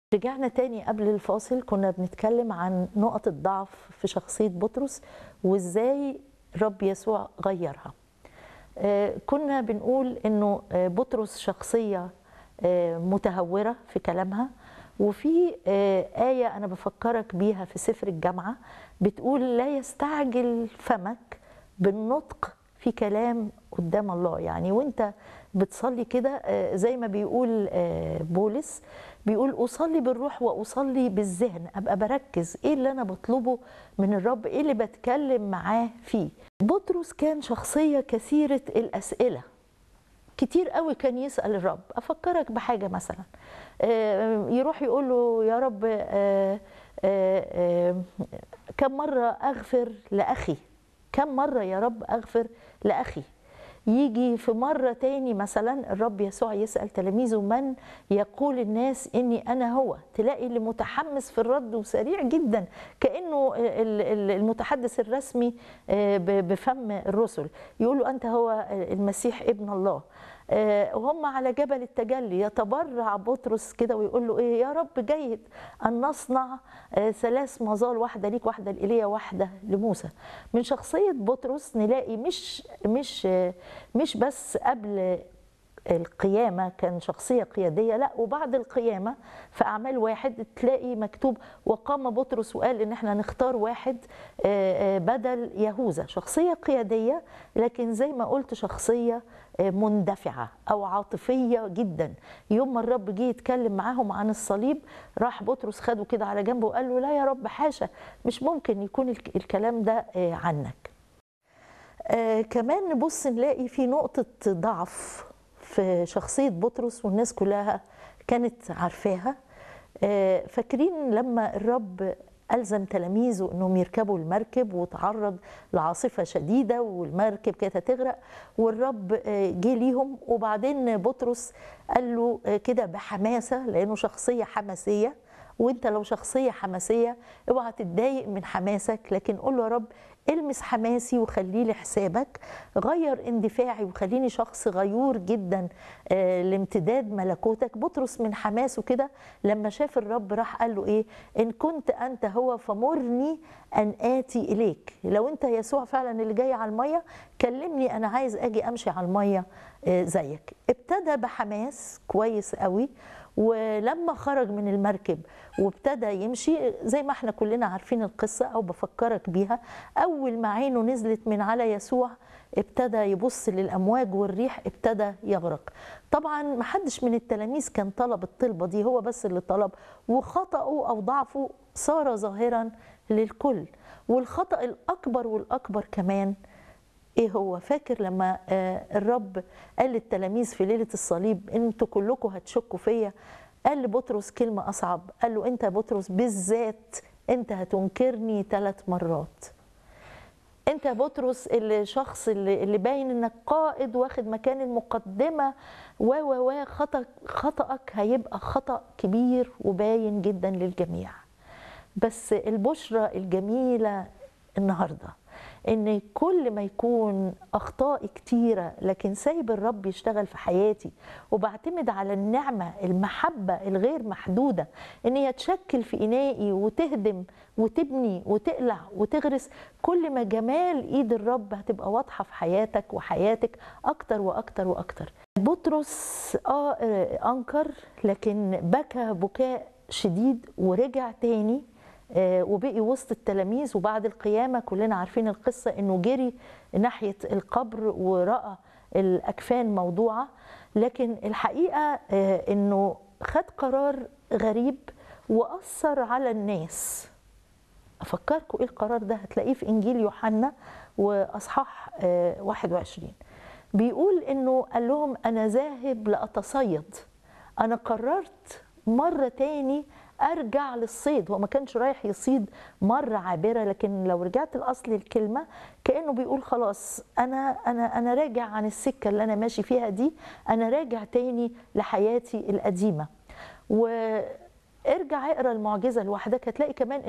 رجعنا تاني قبل الفاصل كنا بنتكلم عن نقط الضعف في شخصية بطرس وازاي رب يسوع غيرها آه، كنا بنقول انه آه، بطرس شخصية آه، متهورة في كلامها وفي آه، آية أنا بفكرك بيها في سفر الجامعة بتقول لا يستعجل فمك بالنطق في كلام قدام الله يعني وانت بتصلي كده آه، زي ما بيقول آه، بولس بيقول أصلي بالروح وأصلي بالذهن أبقى بركز إيه اللي أنا بطلبه من الرب إيه اللي بتكلم معاه فيه بطرس كان شخصية كثيرة الأسئلة كتير قوي كان يسأل الرب أفكرك بحاجة مثلا آه، يروح يقول له يا رب آه، آه، آه، كم مرة أغفر لأخي كم مرة يا رب أغفر لأخي يجي في مرة تاني مثلا الرب يسوع يسأل تلاميذه من يقول الناس إني أنا هو تلاقي اللي متحمس في الرد وسريع جدا كأنه ال- ال- المتحدث الرسمي آه، ب- بفم الرسل يقولوا أنت هو المسيح ابن الله آه، وهم على جبل التجلي يتبرع بطرس كده ويقول له ايه يا رب جيد ان نصنع آه، ثلاث مظال واحده ليك واحده لايليا واحده لموسى من شخصيه بطرس نلاقي مش مش آه، مش بس قبل القيامة كان شخصية قيادية لا وبعد القيامة في أعمال واحد تلاقي مكتوب وقام بطرس وقال إن احنا نختار واحد آه، آه، بدل يهوذا شخصية قيادية لكن زي ما قلت شخصية آه، مندفعة أو عاطفية جدا يوم ما الرب جه يتكلم معاهم عن الصليب راح بطرس خده كده على جنبه وقال له لا يا رب حاشا مش ممكن يكون الك- الكلام ده آه، عنك آه كمان نبص نلاقي في نقطة ضعف في شخصية بطرس والناس كلها كانت عارفاها آه فاكرين لما الرب ألزم تلاميذه أنهم يركبوا المركب وتعرض لعاصفة شديدة والمركب كانت هتغرق والرب آه، جه ليهم وبعدين بطرس قال له آه، كده بحماسة لأنه شخصية حماسية وانت لو شخصيه حماسيه اوعى تتضايق من حماسك لكن قول له يا رب المس حماسي وخليه لحسابك غير اندفاعي وخليني شخص غيور جدا آه، لامتداد ملكوتك بطرس من حماسه كده لما شاف الرب راح قال له ايه ان كنت انت هو فمرني ان اتي اليك لو انت يسوع فعلا اللي جاي على الميه كلمني انا عايز اجي امشي على الميه آه، زيك ابتدى بحماس كويس قوي ولما خرج من المركب وابتدى يمشي زي ما احنا كلنا عارفين القصة أو بفكرك بيها أول ما عينه نزلت من على يسوع ابتدى يبص للأمواج والريح ابتدى يغرق طبعا محدش من التلاميذ كان طلب الطلبة دي هو بس اللي طلب وخطأه أو ضعفه صار ظاهرا للكل والخطأ الأكبر والأكبر كمان ايه هو فاكر لما آه، الرب قال للتلاميذ في ليله الصليب انتوا كلكم هتشكوا فيا قال لبطرس كلمه اصعب قال له انت يا بطرس بالذات انت هتنكرني ثلاث مرات انت يا بطرس اللي شخص اللي, اللي باين انك قائد واخد مكان المقدمه و و و خطأ خطأك هيبقى خطأ كبير وباين جدا للجميع بس البشرة الجميلة النهاردة ان كل ما يكون اخطائي كتيره لكن سايب الرب يشتغل في حياتي وبعتمد على النعمه المحبه الغير محدوده ان هي تشكل في انائي وتهدم وتبني وتقلع وتغرس كل ما جمال ايد الرب هتبقى واضحه في حياتك وحياتك اكتر واكتر واكتر بطرس اه آه، انكر لكن بكى بكاء شديد ورجع تاني آه، وبقي وسط التلاميذ وبعد القيامة كلنا عارفين القصة انه جري ناحية القبر ورأى الأكفان موضوعة لكن الحقيقة آه، انه خد قرار غريب وأثر على الناس أفكركم إيه القرار ده هتلاقيه في إنجيل يوحنا وأصحاح آه، 21 بيقول إنه قال لهم أنا ذاهب لأتصيد أنا قررت مرة تاني أرجع للصيد هو ما كانش رايح يصيد مرة عابرة لكن لو رجعت لأصل الكلمة كأنه بيقول خلاص أنا أنا أنا راجع عن السكة اللي أنا ماشي فيها دي أنا راجع تاني لحياتي القديمة وارجع اقرا المعجزة لوحدك هتلاقي كمان